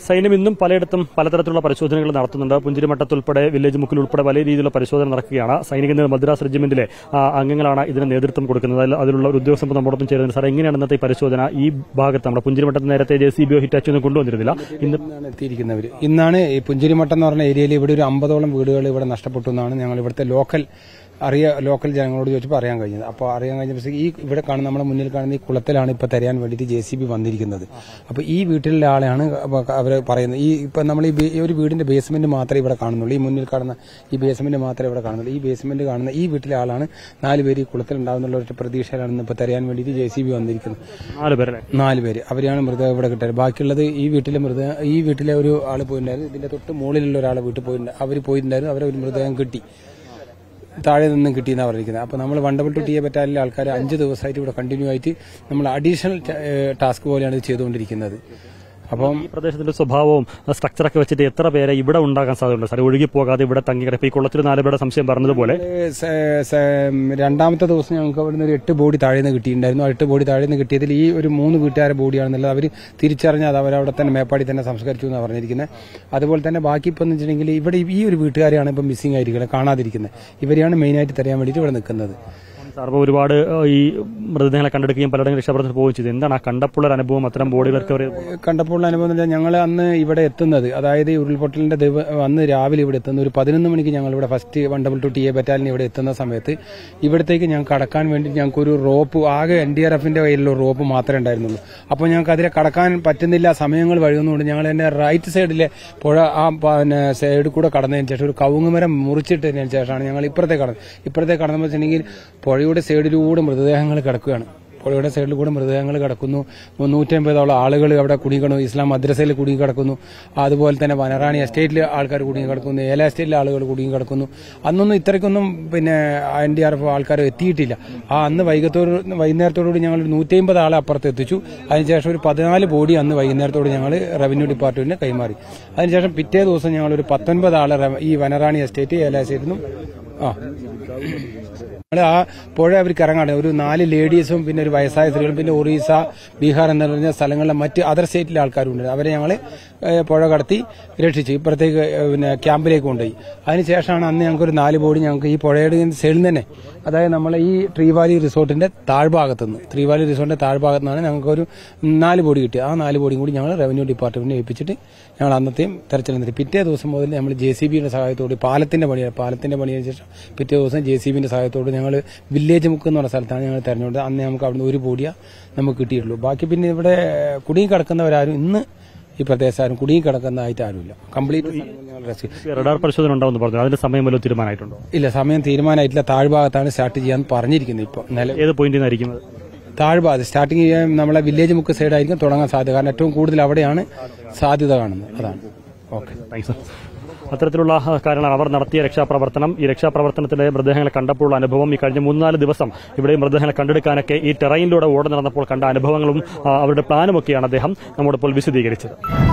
സൈന്യം ഇന്നും പലയിടത്തും പലതരത്തിലുള്ള പരിശോധനകൾ നടത്തുന്നുണ്ട് പുഞ്ചിരിമട്ടത്ത് ഉൾപ്പെടെ വില്ലേജ് മുക്കിൽ ഉൾപ്പെടെ വലിയ രീതിയിലുള്ള പരിശോധന നടക്കുകയാണ് സൈനിക നേതൃ- മദ്രാസ് റെജിമെന്റിലെ ആ, അംഗങ്ങളാണ് ഇതിന് നേതൃത്വം കൊടുക്കുന്നത് അതിൽ- അതിലുള്ള ഒരു ഉദ്യോഗസ്ഥൻ ഇപ്പോൾ നമ്മോടൊപ്പം ചേരുന്നത് സാർ എങ്ങനെയാണ് ഇന്നത്തെ ഈ പരിശോധന ഈ ഭാഗത്ത് നമ്മുടെ പുഞ്ചിരിമട്ടത്ത് നേരത്തെ ജെ സി ബിയോ ഹിറ്റാച്ചോ ഒന്നും കൊണ്ടുവന്നിരുന്നില്ല ഇന്ന് ഇന്നാണ് എത്തിയിരിക്കുന്നവർ ഇന്നാണ് ഈ പുഞ്ചിരിമട്ടം എന്ന് പറഞ്ഞ ഏരിയയിൽ ഇവിടെ ഒരു അമ്പതോളം വീടുകൾ ഇവിടെ നഷ്ടപ്പെട്ടു എന്നാണ് ഞങ്ങൾ ഇവിടുത്തെ ലോക്കൽ അറിയ ലോക്കൽ ജനങ്ങളോട് ചോദിച്ചപ്പോൾ അറിയാൻ കഴിഞ്ഞത് അപ്പോൾ അറിയാൻ കഴിഞ്ഞപ്പോൾ ഈ ഇവിടെ കാണുന്ന നമ്മുടെ മുന്നിൽ കാണുന്ന ഈ കുളത്തിലാണ് ഇപ്പോൾ തരാൻ വേണ്ടിയിട്ട് ജെ സി ബി വന്നിരിക്കുന്നത് അപ്പോൾ ഈ വീട്ടിലെ ആളെയാണ് അവർ പറയുന്നത് ഈ ഇപ്പം നമ്മൾ ഈ ബേ- ഈ ഒരു വീടിന്റെ ബേസ്മെന്റ് മാത്രമേ ഇവിടെ കാണുന്നുള്ളൂ ഈ മുന്നിൽ കാണുന്ന ഈ ബേസ്മെന്റ് മാത്രമേ ഇവിടെ കാണുന്നുള്ളൂ ഈ ബേസ്മെന്റ് കാണുന്ന ഈ വീട്ടിലെ ആളാണ് നാല് പേര് ഈ കുളത്തിൽ ഉണ്ടാകുന്നുള്ള ഒരു പ്രതീക്ഷയിലാണ് ഇപ്പോൾ തരാൻ വേണ്ടിയിട്ട് ജെ സി ബി വന്നിരിക്കുന്നത് നാല് പേരല്ലേ നാല് പേര് അവരെയാണ് മൃതദേഹം ഇവിടെ കിട്ടിയത് ബാക്കിയുള്ളത് ഈ വീട്ടിലെ മൃതദേഹം ഈ വീട്ടിലെ ഒരു ആള് പോയിട്ടുണ്ടായിരുന്നു ഇതിന്റെ തൊട്ട് മുകളിലുള്ള ഒരാളെ വീട്ടിൽ പോയിട്ടുണ്ട് അവർ പോയിട്ടുണ്ടായിരുന്നു അവരെ ഒരു മൃതദേഹം കിട്ടി താഴെ നിന്നും കിട്ടിയെന്നാണ് പറഞ്ഞിരിക്കുന്നത് അപ്പോൾ നമ്മൾ one double two T A ബറ്റാലിലെ ആൾക്കാർ അഞ്ച് ദിവസമായിട്ട് ഇവിടെ കണ്ടിന്യൂ ആയിട്ട് നമ്മൾ അഡീഷണൽ ടാസ്ക് പോലെയാണ് ഇത് ചെയ്തുകൊണ്ടിരിക്കുന്നത് അപ്പം ഈ പ്രദേശത്തിന്റെ സ്വഭാവവും സ്ട്രക്ചറൊക്കെ വെച്ചിട്ട് എത്ര പേരെ ഇവിടെ ഉണ്ടാകാൻ സാധ്യതയുണ്ട് സാർ ഒഴുകി പോകാതെ ഇവിടെ തങ്ങി കിടപ്പ് ഈ കുളത്തിൽ നാല് പേരുടെ സംശയം പറഞ്ഞതുപോലെ സ- സ- രണ്ടാമത്തെ ദിവസം ഞങ്ങൾക്ക് അവിടുന്ന് ഒരു എട്ട് ബോഡി താഴെ നിന്ന് കിട്ടിയിട്ടുണ്ടായിരുന്നു ആ എട്ട് ബോഡി താഴെ നിന്ന് കിട്ടിയതിൽ ഈ ഒരു മൂന്ന് വീട്ടുകാരെ ബോഡിയാണെന്നുള്ളത് അവർ തിരിച്ചറിഞ്ഞ് അത് അവരവിടെ തന്നെ മേപ്പാടി തന്നെ സംസ്കരിച്ചു എന്നാണ് പറഞ്ഞിരിക്കുന്നത് അതുപോലെ തന്നെ ബാക്കി ഇപ്പം എന്ന് വെച്ചിട്ടുണ്ടെങ്കിൽ ഇവിടെ ഈ ഒരു വീട്ടുകാരെയാണ് ഇപ്പം മിസ്സിംഗ് ആയിരിക്കുന്നത് കാണാതിരിക്കുന്നത് ഇവരെയാണ് മെയിനായിട്ട് തരാൻ വേണ്ടിയിട്ട് ഇവിടെ നിൽക്കുന്നത് സാർ ഇപ്പോൾ ഒരുപാട് ഏഹ്, ഈ മൃതദേഹങ്ങളെ കണ്ടെടുക്കുകയും പലരുടെയും രക്ഷാപ്രവർത്തനം പോവുകയും ചെയ്തു എന്താണ് ആ കണ്ടപ്പോൾ ഒരു അനുഭവം അത്തരം ബോഡി റിക്കവർ കണ്ടപ്പോൾ അനുഭവം എന്ന് വെച്ചാൽ ഞങ്ങൾ അന്ന് ഇവിടെ എത്തുന്നത് അതായത് ഈ ഉരുൾപൊട്ടലിന്റെ ദിവ- അന്ന് രാവിലെ ഇവിടെ എത്തുന്ന ഒരു പതിനൊന്ന് മണിക്ക് ഞങ്ങൾ ഇവിടെ first one double two T A battalion ഇവിടെ എത്തുന്ന സമയത്ത് ഇവിടത്തേക്ക് ഞങ്ങൾക്ക് കടക്കാൻ വേണ്ടി ഞങ്ങൾക്ക് ഒരു റോപ്പ് ആകെ എൻ ഡി ആർ എഫിന്റെ കയ്യിലുള്ള റോപ്പ് മാത്രമേ ഉണ്ടായിരുന്നുള്ളൂ അപ്പോൾ ഞങ്ങൾക്ക് അതിലെ കടക്കാൻ പറ്റുന്നില്ല സമയങ്ങൾ വഴുകുന്നതുകൊണ്ട് ഞങ്ങൾ എന്റെ റൈറ്റ് സൈഡിലെ പുഴ ആ പിന്നെ സൈഡിൽ കൂടെ കടന്നതിന് ശേഷം ഒരു കവുങ്ങുമരം മുറിച്ചിട്ടതിന് ശേഷമാണ് ഞങ്ങൾ ഇപ്പുറത്തെ കടന്നത് ഇപ്പുറത്തെ കടന്നപ്പോൾ വെച്ചിട്ടുണ്ടെങ്കിൽ പുഴയുടെ സൈഡിലൂടെ മൃതദേഹങ്ങൾ കിടക്കുകയാണ് പുഴയുടെ സൈഡിൽ കൂടെ മൃതദേഹങ്ങൾ കിടക്കുന്നു നൂറ്റമ്പതോളം ആളുകൾ അവിടെ കുടുങ്ങിക്കിടന്നു ഇസ്ലാം മദ്രസയിൽ കുടുങ്ങി കിടക്കുന്നു അതുപോലെ തന്നെ വനറാണി എസ്റ്റേറ്റിൽ ആൾക്കാർ കുടുങ്ങി കിടക്കുന്നു ഏല എസ്റ്റേറ്റിലെ ആളുകൾ കുടുങ്ങി കിടക്കുന്നു അന്നൊന്നും ഇത്രയ്ക്കൊന്നും പിന്നെ എൻ ഡി ആർ എഫ് ആൾക്കാർ എത്തിയിട്ടില്ല ആ അന്ന് വൈകത്തോട് വൈകുന്നേരത്തോടുകൂടി ഞങ്ങൾ ഒരു നൂറ്റമ്പത് ആളെ അപ്പുറത്ത് എത്തിച്ചു അതിനുശേഷം ഒരു പതിനാല് ബോഡി അന്ന് വൈകുന്നേരത്തോട് ഞങ്ങൾ റവന്യൂ ഡിപ്പാർട്ട്മെന്റിന് കൈമാറി അതിനുശേഷം പിറ്റേ ദിവസം ഞങ്ങൾ ഒരു പത്തൊൻപത് ആളെ റവ- ഈ വനറാണി എസ്റ്റേറ്റ് ഏല എസ്റ്റേറ്റിൽ നിന്നും ആ ഞങ്ങൾ ആ പുഴ അവർക്ക് ഇറങ്ങാണ് ഒരു നാല് ലേഡീസും പിന്നെ ഒരു വയസ്സായ സ്ത്രീകളും പിന്നെ ഒറീസ ബീഹാർ എന്ന് പറഞ്ഞ സ്ഥലങ്ങളിലെ മറ്റ് അതർ സ്റ്റേറ്റിലെ ആൾക്കാരുണ്ട് അവരെ ഞങ്ങൾ പുഴ കടത്തി രക്ഷിച്ചു ഇപ്പുറത്തേക്ക് ഏഹ്, പിന്നെ ക്യാമ്പിലേക്ക് കൊണ്ടുപോയി അതിനുശേഷമാണ് അന്ന് ഞങ്ങൾക്ക് ഒരു നാല് ബോഡി ഞങ്ങൾക്ക് ഈ പുഴയുടെ സൈഡിൽ നിന്ന് തന്നെ അതായത് നമ്മളെ ഈ ട്രീ വാലി റിസോർട്ടിന്റെ താഴ്ഭാഗത്ത് നിന്ന് ട്രീ വാലി റിസോർട്ടിന്റെ താഴ്ഭാഗത്ത് നിന്നാണ് ഞങ്ങൾക്ക് ഒരു നാല് ബോഡി കിട്ടിയത് ആ നാല് ബോഡിയും കൂടി ഞങ്ങൾ റവന്യൂ ഡിപ്പാർട്ട്മെന്റിനെ ഏൽപ്പിച്ചിട്ട് ഞങ്ങൾ അന്നത്തെയും തെരച്ചിൽ നടത്തി പിറ്റേ ദിവസം മുതൽ നമ്മൾ ജെ സി ബിയുടെ സഹായത്തോടെ പാലത്തിന്റെ പണിയാണ് പാലത്തിന്റെ പണിയതിനു ശേഷം പിറ്റേ ദിവസം ജെ സി ബിന്റെ സഹായത്തോടെ ഞങ്ങൾ വില്ലേജ് മുക്ക് എന്ന് പറഞ്ഞ സ്ഥലത്താണ് ഞങ്ങൾ തെരഞ്ഞെടുത്തത് അന്ന് നമുക്ക് അവിടുന്ന് ഒരു ബോഡിയ നമുക്ക് കിട്ടിയിട്ടുള്ളൂ ബാക്കി പിന്നെ ഇവിടെ കുടുങ്ങി കിടക്കുന്നവരാരും ഇന്ന് ഈ പ്രദേശം കുടുങ്ങി കിടക്കുന്നതായിട്ട് ആരുമില്ല കംപ്ലീറ്റ് ഞങ്ങൾ റെസ്ക്യൂ റഡാർ പരിശോധന ഉണ്ടാവുമെന്ന് പറഞ്ഞു അതിന്റെ സമയം വല്ലതും തീരുമാനമായിട്ടുണ്ടോ ഇല്ല സമയം തീരുമാനമായിട്ടില്ല താഴ്ഭാഗത്താണ് സ്റ്റാർട്ട് ചെയ്യാൻ പറഞ്ഞിരിക്കുന്നത് ഇപ്പോൾ നില ഏത് പോയിന്റിൽ നിന്നായിരിക്കുന്നത് താഴ്ഭാഗത്ത് സ്റ്റാർട്ടിങ് ചെയ്യാൻ നമ്മളെ വില്ലേജ് മുക്ക് സൈഡായിരിക്കും തുടങ്ങാൻ സാധ്യത കാരണം ഏറ്റവും കൂടുതൽ അവിടെയാണ് സാധ്യത കാണുന്നത് അതാണ് ഓക്കെ താങ്ക്സ് അത്തരത്തിലുള്ള ആ, കാര്യങ്ങളാണ് അവർ നടത്തിയ രക്ഷാപ്രവർത്തനം ഈ രക്ഷാപ്രവർത്തനത്തിലെ മൃതദേഹങ്ങളെ കണ്ടപ്പോഴുള്ള അനുഭവം ഈ കഴിഞ്ഞ മൂന്നാല് ദിവസം ഇവിടെ ഈ മൃതദേഹങ്ങളെ കണ്ടെടുക്കാനൊക്കെ ഈ ടെറൈനിലൂടെ ഓടി നടന്നപ്പോൾ കണ്ട അനുഭവങ്ങളും ആ, അവരുടെ പ്ലാനുമൊക്കെയാണ് അദ്ദേഹം നമ്മോടൊപ്പോൾ വിശദീകരിച്ചത്